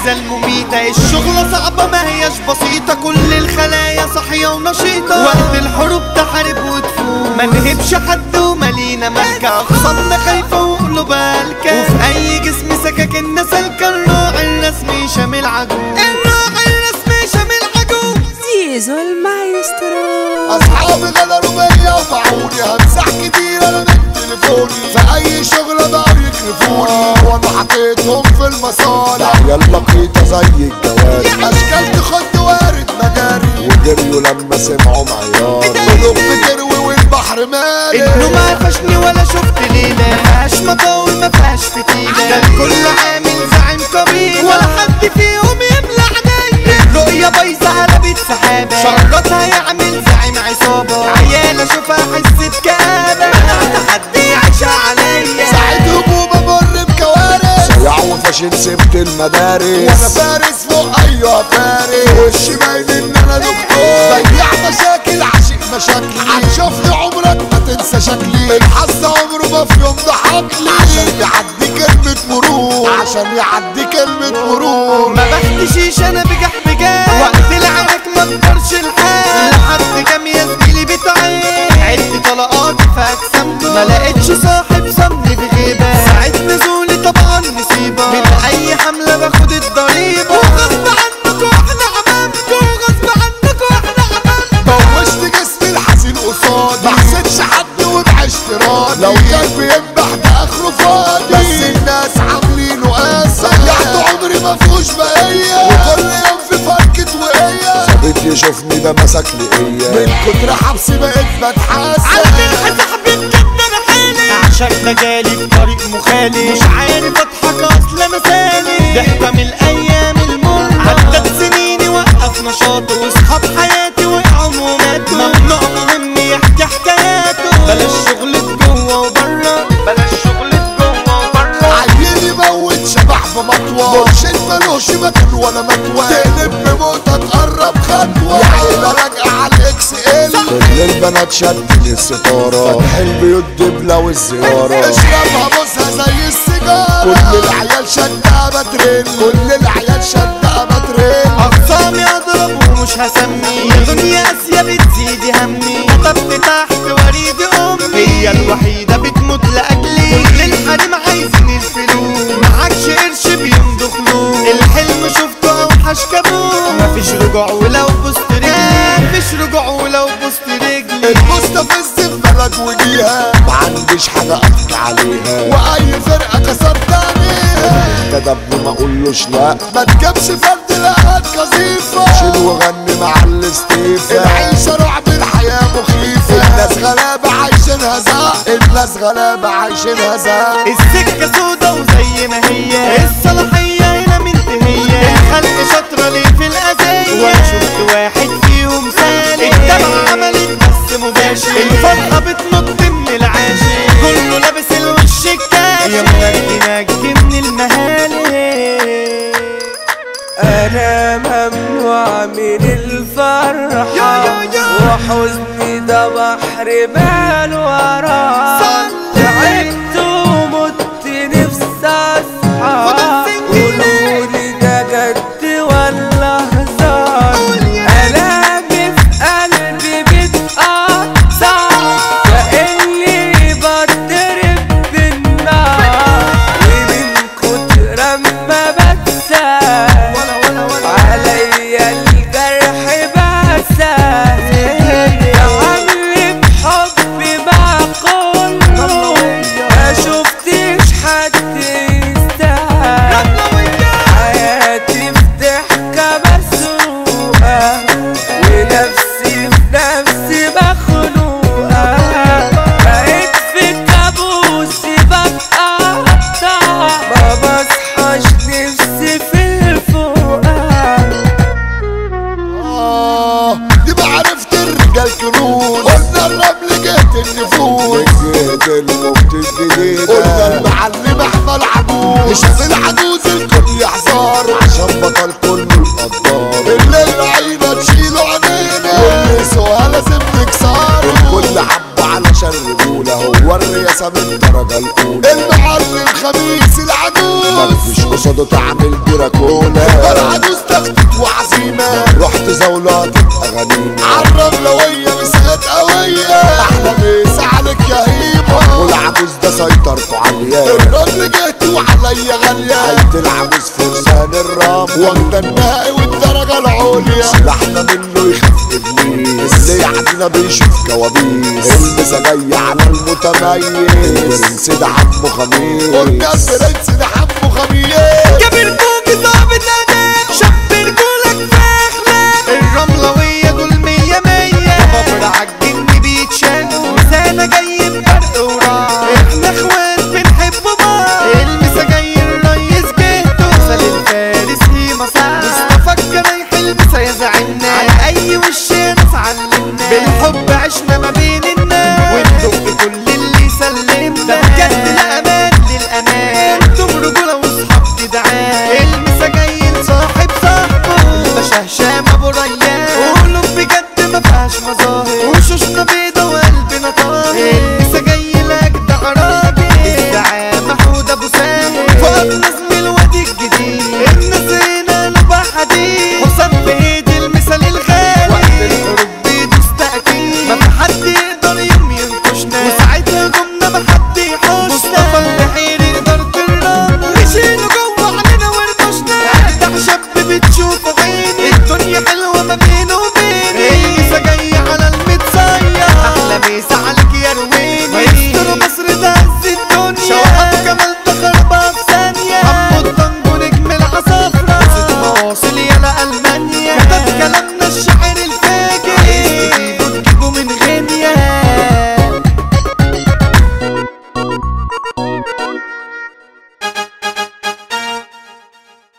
العزة المميتة الشغلة صعبة ما هياش بسيطة كل الخلايا صحية ونشيطة وقت الحروب تحارب وتفوت ما نهبش حد ومالينا ملكة أخصامنا خايفة وقلوبها هلكة وفي أي جسم سكاكنا سالكة الراعي الرسمي شامل عجوز الراعي الرسمي شامل عجوز زيزو المايسترو اصحابي غدروا بيا وباعوني همسح كتير انا من تليفوني في اي شغله بقوا يكرفوني وانا حطيتهم في المصالح يلا قيطة زي الجواري اشكال تخد وارد مجاري وجريوا لما سمعوا معيار قلوب بتروي والبحر مالي انه ما قفشني ولا شفت ليلة ما فيهاش مطاول ما فيهاش فتيلة ده الكل عامل زعيم قبيلة ولا حد فيهم يملى عينيا الرؤية بايظة على بيت سحابة شرطها يعمل زعيم عصابة عيال اشوفها احس بكآبة انا تحدي عايشة عليا ساعة هجوم امر بكوارث صياع وفاشل سبت وانا المدارس فارس فوق ايوه فارس وشي باين ان انا دكتور بيع مشاكل عاشق مشاكلي هتشوفني عمرك ما تنسى شكلي الحظ عمره ما في يوم ضحكلي عشان يعدي كلمة مرور عشان يعدي كلمة مرور ما بختشيش انا بجح بجاه وقت العنك ما اقدرش الحال لحد كام يا زميلي بتعين عد طلقات في اجسامكم ما لقيتش صاحب صمني بغيبه ساعة نزولي طبعا نصيبه من اي حمله باخد الضريبه وغصب عنكم احنا عمامكم وغصب عنكم احنا عمامكم بوشت جسمي الحزين قصادي ما حسيتش حد وبعشت راضي لو كان بينبح ده اخره فاضي بس الناس عاملينه قاسى ضيعت عمري ما فيهوش بقية وكل يوم في فركة وقية صديق يشوفني ده مسك لي من ايه كتر حبسي بقيت بتحاسب عارف صاحبي بجد انا حالي عشان مجالي في طريق مخالف مش عارف اضحك اصل انا سالي ضحكة من الايام المر عدت سنيني وقف نشاطه واصحاب حياتي وقعوا وماتوا ممنوع مهم يحكي حكاياته بلاش شغل جوه وبره بلاش شغل جوه وبره عيل يموت شبح بمطوة مرشد ملوش مكان ولا مكوى تقلب بموتة تقرب خطوة يا عيلة راجعة على الاكس ال كل البنات شدني الستارة فتح البيوت دبلة والزيارة اشربها بوسها زي السيجارة كل العيال شدها بترن كل العيال شدها بترن اخصامي اضرب ومش هسمي يا دنيا اسيا بتزيدي همي كتبت تحت وريدي امي هي الوحيده بتموت لاجلي كل الحريم عايزين الفلوس معكش قرش بيمضوا خلوص الحلم شفته اوحش كابوس مفيش رجوع ولو بوست رجلي مفيش رجوع ولو بوست رجلي المستفز في بلد وجيها ما عنديش حاجة احكي عليها واي فرقة كسرت عليها انت ده ابني ما اقولوش لا ما تجيبش فرد لقات قذيفة شيل وغني مع الاستيفا العيشة رعب الحياة مخيفة الناس غلابة عايشينها زق الناس غلابة عايشينها زق السكة سودا وزي ما هي الصلاحية هنا منتهية الخلق شاطرة ليه في الأذية وأنا شفت واحد فيهم سالك الدمعة عملت بس مباشر الفرحة بتنط من العاشر كله لابس الوش الكاشف يا منجي نجي من المهالك انا ممنوع من الفرحة وحزني ده بحر مال وراه تعبت ومت نفسي اصحى قولولي ده جد ولا هزار الامي في قلبي بتقطع كاني بضرب بالنار ومن كتر ما بتسال عليا الجرح بسال تعاملي بحبي مع كله ما شفتش حد يستاهل حياتي في ضحكة مسروقة ونفسي في نفسي مخنوقة بقيت في كابوسي بتقطع ما بصحاش نفسي في الفوقة آه دي ما عرفت الرجال كنوز قلنا الرمل جهة النفوس جهة الموت الجديدة قلنا المعلم احمد عجوز شاف العجوز الكل يحذر عشان بطل كله القدار الليل عينا تشيله عينينا واللي سواها لازم نكسره الكل حب علشان رجولة هو الرئاسة من الدرجة الأولى المعلم خميس العجوز مفيش قصاده تعمل دراكولا فرعدوس تخطيط وعزيمة رحت زولات اغانينا عالرملوية مسات قوية احلى مسا عليك يا هيما والعجوز ده سيطرته عليا الراجل جهتي وعليا غالية عيلة العجوز فرسان الرام واخدة النهائي والدرجة العليا سلاحنا منه يخاف ابليس اللي يعدينا بيشوف كوابيس المسا جاي على المتميز البرنس ده عمه خميس قلنا البرنس ده حمو خميس جابر